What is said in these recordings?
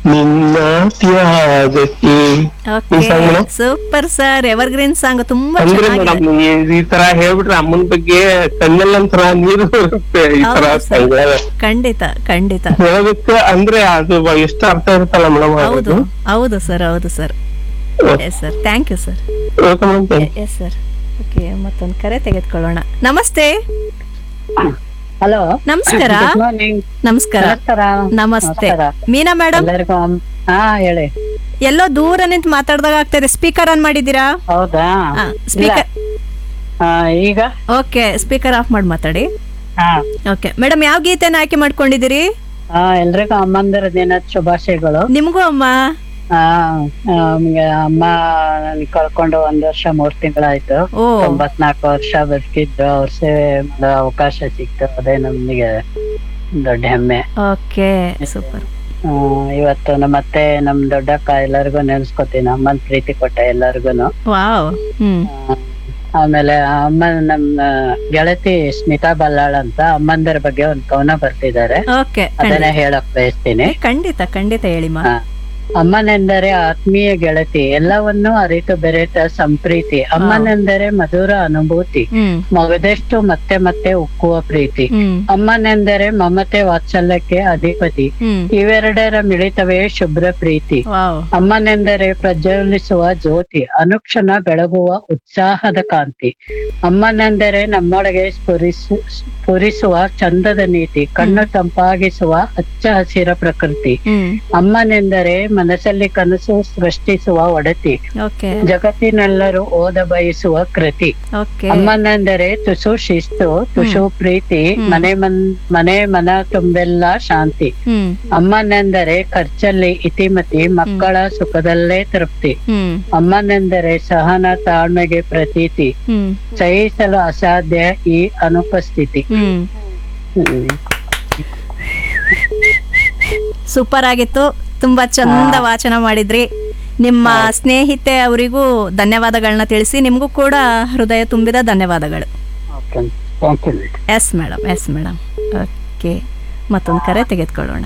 ನಿನ್ನ ತ್ಯಾಗಕ್ಕೆ ಓಕೆ ಈ song madam? Super sir evergreen song ತುಂಬಾ ಅಂದ್ರೆ ಚೆನ್ನಾಗಿದೆ ಮೇಡಮ್ ಈ ತರ ಹೇಳ್ಬಿಟ್ರೆ ಅಮ್ಮನ ಬಗ್ಗೆ ಕಣ್ಣಲ್ಲಿ ಒಂಥರ ನೀರು ಬರುತ್ತೆ ಈ ತರ ಹೌದು sir. ಸಂಗ ಖಂಡಿತ ಖಂಡಿತ ಹೇಳೋದಕ್ಕೆ ಅಂದ್ರೆ ಅದು ಎಷ್ಟು ಅರ್ಥ ಇರುತ್ತಲ್ಲ ಮೇಡಮ್ ಹೌದು ಹೌದು ಸರ್ ಹೌದು sir yes sir thank you sir yes sir okay ಮತ್ತೊಂದು ಕರೆ ತೆಗೆದುಕೊಳ್ಳೋಣ ನಮಸ್ತೆ ಹಲೋ ನಮಸ್ಕಾರ ಗುಡ್ ಮಾರ್ನಿಂಗ್ ನಮಸ್ಕಾರ ನಮಸ್ಕಾರ ನಮಸ್ತೆ ನಮಸ್ಕಾರ. ಮೀನಾ ಮೇಡಮ್ ಎಲ್ಲರಿಗೂ ಅಮ್- ಹಾ ಹೇಳಿ ಎಲ್ಲೋ ದೂರ ನಿಂತು ಮಾತಾಡ್ದಾಗ ಆಗ್ತದೆ ಸ್ಪೀಕರ್ ಆನ್ ಮಾಡಿದ್ದೀರಾ ಹೌದಾ ಸ್ಪೀಕರ್ ಆ, ಈಗ ಓಕೆ ಸ್ಪೀಕರ್ ಆಫ್ ಮಾಡಿ ಮಾತಾಡಿ ಹಾ ಓಕೆ ಮೇಡಮ್ ಯಾವ ಗೀತೆನ ಆಯ್ಕೆ ಮಾಡ್ಕೊಂಡಿದ್ದೀರಿ ಆ, ಎಲ್ರಿಗೂ ಅಮ್ಮಂದಿರ ದಿನದ ಶುಭಾಶಯಗಳು ನಿಮಗೂ ಅಮ್ಮ ಆ, ನಮ್ಗೆ ಅಮ್ಮ ನನ್ಗ್ ಕಳ್ಕೊಂಡು ಒಂದ್ ವರ್ಷ ಮೂರ್ ತಿಂಗಳಾಯ್ತು ಓ ತೊಂಬತ್ನಾಲ್ಕು ವರ್ಷ ಬದುಕಿದ್ರು ಅವ್ರ ಸೇವೆ ಮಾಡೋ ಅವಕಾಶ ಸಿಕ್ತು ಅದೇ ನಮ್ಗೆ ದೊಡ್ಡ ಹೆಮ್ಮೆ ಓಕೆ ಸೂಪರ್ ಆ, ಇವತ್ತು ನಮ್ಮ ಅತ್ತೆ ನಮ್ ದೊಡ್ಡಕ್ಕ ಎಲ್ಲರಿಗೂ ನೆನ್ಸ್ಕೊತೀನಿ ಅಮ್ಮನ್ ಪ್ರೀತಿ ಕೊಟ್ಟ ಎಲ್ಲರಿಗೂನು ವಾವ್ ಹ್ಮ್ ಆ, ಆಮೇಲೆ ಅಮ್ಮ ನಮ್ಮ ಗೆಳತಿ ಸ್ಮಿತಾ ಬಲ್ಲಾಳ್ ಅಂತ ಅಮ್ಮಂದರ ಬಗ್ಗೆ ಒಂದ್ ಕವನ ಬರ್ತಿದ್ದಾರೆ ಓಕೆ ಅದನ್ನ ಹೇಳಕ್ ಬಯಸ್ತೀನಿ ಖಂಡಿತ ಖಂಡಿತ ಹೇಳಿ ಮಾ ಆ, ಅಮ್ಮನೆಂದರೆ ಆತ್ಮೀಯ ಗೆಳತಿ ಎಲ್ಲವನ್ನೂ ಅರಿತು ಬೆರೆತ ಸಂಪ್ರೀತಿ ಅಮ್ಮನೆಂದರೆ ಮಧುರ ಅನುಭೂತಿ ಹ್ಮ್ ಮಗದೆಷ್ಟು ಮತ್ತೆ ಮತ್ತೆ ಉಕ್ಕುವ ಪ್ರೀತಿ ಹ್ಮ್ ಅಮ್ಮನೆಂದರೆ ಮಮತೆ ವಾತ್ಸಲ್ಯಕ್ಕೆ ಅಧಿಪತಿ ಹ್ಮ್ ಇವೆರಡರ ಮಿಳಿತವೇ ಶುಭ್ರ ಪ್ರೀತಿ ವಾವ್ ಅಮ್ಮನೆಂದರೆ ಪ್ರಜ್ವಲಿಸುವ ಜ್ಯೋತಿ ಅನುಕ್ಷಣ ಬೆಳಗುವ ಉತ್ಸಾಹದ ಕಾಂತಿ ಅಮ್ಮನೆಂದರೆ ನಮ್ಮೊಳಗೆ ಸ್ಫುರಿಸು ಸ್ಫುರಿಸುವ ಚಂದದ ನೀತಿ ಕಣ್ಣು ತಂಪಾಗಿಸುವ ಹಚ್ಚ ಹಸಿರ ಪ್ರಕೃತಿ ಹ್ಮ್ ಅಮ್ಮನೆಂದರೆ ಮನಸ್ಸಲ್ಲಿ ಕನಸು ಸೃಷ್ಟಿಸುವ ಒಡತಿ ಓಕೆ ಜಗತ್ತಿನೆಲ್ಲರೂ ಓದ ಬಯಸುವ ಕೃತಿ ಓಕೆ ಅಮ್ಮನೆಂದರೆ ತುಸು ಶಿಸ್ತು ತುಸು ಪ್ರೀತಿ ಮನೆ ಮನ್ ಮನೆ ಮನ ತುಂಬೆಲ್ಲ ಶಾಂತಿ ಹ್ಮ್ ಅಮ್ಮನೆಂದರೆ ಖರ್ಚಲ್ಲಿ ಇತಿಮತಿ ಮಕ್ಕಳ ಸುಖದಲ್ಲೇ ತೃಪ್ತಿ ಹ್ಮ್ ಅಮ್ಮನೆಂದರೆ ಸಹನ ತಾಳ್ಮೆಗೆ ಪ್ರತೀತಿ ಹ್ಮ್ ಸಹಿಸಲು ಅಸಾಧ್ಯ ಈ ಅನುಪಸ್ಥಿತಿ ಹ್ಮ್ ಹ್ಮ್. ಸೂಪರ್ ಆಗಿತ್ತು ತುಂಬಾ ಚಂದ ವಾಚನ ಮಾಡಿದ್ರಿ ನಿಮ್ಮ ಸ್ನೇಹಿತೆ ಅವರಿಗೂ ಧನ್ಯವಾದಗಳನ್ನ ತಿಳಿಸಿ ನಿಮಗೂ ಕೂಡ ಹೃದಯ ತುಂಬಿದ ಧನ್ಯವಾದಗಳು Okay. Thank you. Yes madam yes madam okay ಮತ್ತೊಂದು ಕರೆ ತೆಗೆದುಕೊಳ್ಳೋಣ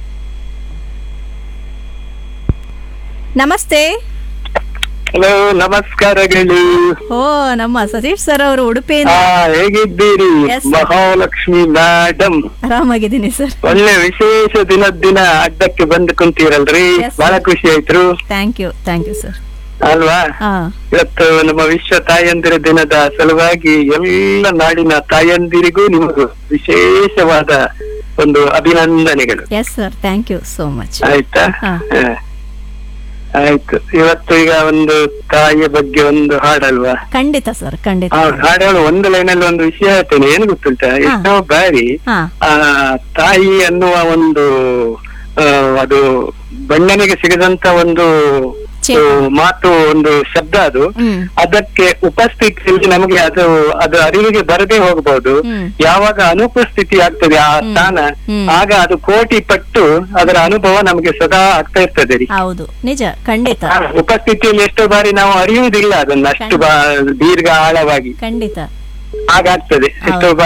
ನಮಸ್ತೆ ಹಲೋ ನಮಸ್ಕಾರಗಳು ಓ ನಮ್ಮ ಸತೀಶ್ ಸರ್ ಅವರು ಉಡುಪಿಯಿಂದ ಹಾ ಹೇಗಿದ್ದೀರಿ Yes, sir. ಮಹಾಲಕ್ಷ್ಮಿ ಮೇಡಮ್ ಆರಾಮಾಗಿದ್ದೀನಿ ಸರ್ ಒಳ್ಳೆ ವಿಶೇಷ ದಿನದ ದಿನ ಅಡ್ಡಕ್ಕೆ ಬಂದು ಕುಂತೀರಲ್ರಿ Yes, sir. ಬಹಳ ಖುಷಿ ಆಯ್ತು thank you thank you sir ಅಲ್ವಾ ಹಾ ಇವತ್ತು ನಮ್ಮ ವಿಶ್ವ ತಾಯಂದಿರ ದಿನದ ಸಲುವಾಗಿ ಎಲ್ಲ ನಾಡಿನ ತಾಯಂದಿರಿಗೂ ನಿಮಗೂ ವಿಶೇಷವಾದ ಒಂದು ಅಭಿನಂದನೆಗಳು yes sir thank you so much ಆಯ್ತಾ ಹಾ. ಹ. ಆಯ್ತು ಇವತ್ತು ಈಗ ಒಂದು ತಾಯಿಯ ಬಗ್ಗೆ ಒಂದು ಹಾಡಲ್ವಾ ಖಂಡಿತ ಸರ್ ಖಂಡಿತ ಆ ಹಾಡಲು ಒಂದು ಲೈನಲ್ಲಿ ಒಂದು ವಿಷಯ ಹೇಳ್ತೇನೆ ಏನು ಗೊತ್ತುಂಟಾ ಎಷ್ಟೋ ಬಾರಿ ಹಾ ಆ ತಾಯಿ ಅನ್ನುವ ಒಂದು ಆ, ಅದು ಬಣ್ಣನಿಗೆ ಸಿಗದಂತ ಒಂದು ಚೇ- ಆ, ಮಾತು ಒಂದು ಶಬ್ದ ಅದು ಹ್ಮ್ ಅದಕ್ಕೆ ಉಪಸ್ಥಿತಿಯಲ್ಲಿ ನಮಗೆ ಅದು ಅದು ಅರಿವಿಗೆ ಬರದೇ ಹೋಗಬಹುದು ಹ್ಮ್ ಯಾವಾಗ ಅನುಪಸ್ಥಿತಿ ಆಗ್ತದೆ ಆ ಸ್ಥಾನ ಹ್ಮ್. ಆಗ ಅದು ಕೋಟಿ ಪಟ್ಟು ಅದರ ಅನುಭವ ನಮಗೆ ಸದಾ ಆಗ್ತಾ ಇರ್ತದೆ ರೀ ಹೌದು ನಿಜ ಖಂಡಿತ ಆ, ಉಪಸ್ಥಿತಿಯಲ್ಲಿ ಎಷ್ಟೋ ಬಾರಿ ನಾವು ಅರಿಯುವುದಿಲ್ಲ ಅದನ್ನ ಅಷ್ಟು ಬಾ- ದೀರ್ಘ ಆಳವಾಗಿ ಖಂಡಿತ ಹಾಗಾಗ್ತದೆ ಎಷ್ಟೋ ಬಾರಿ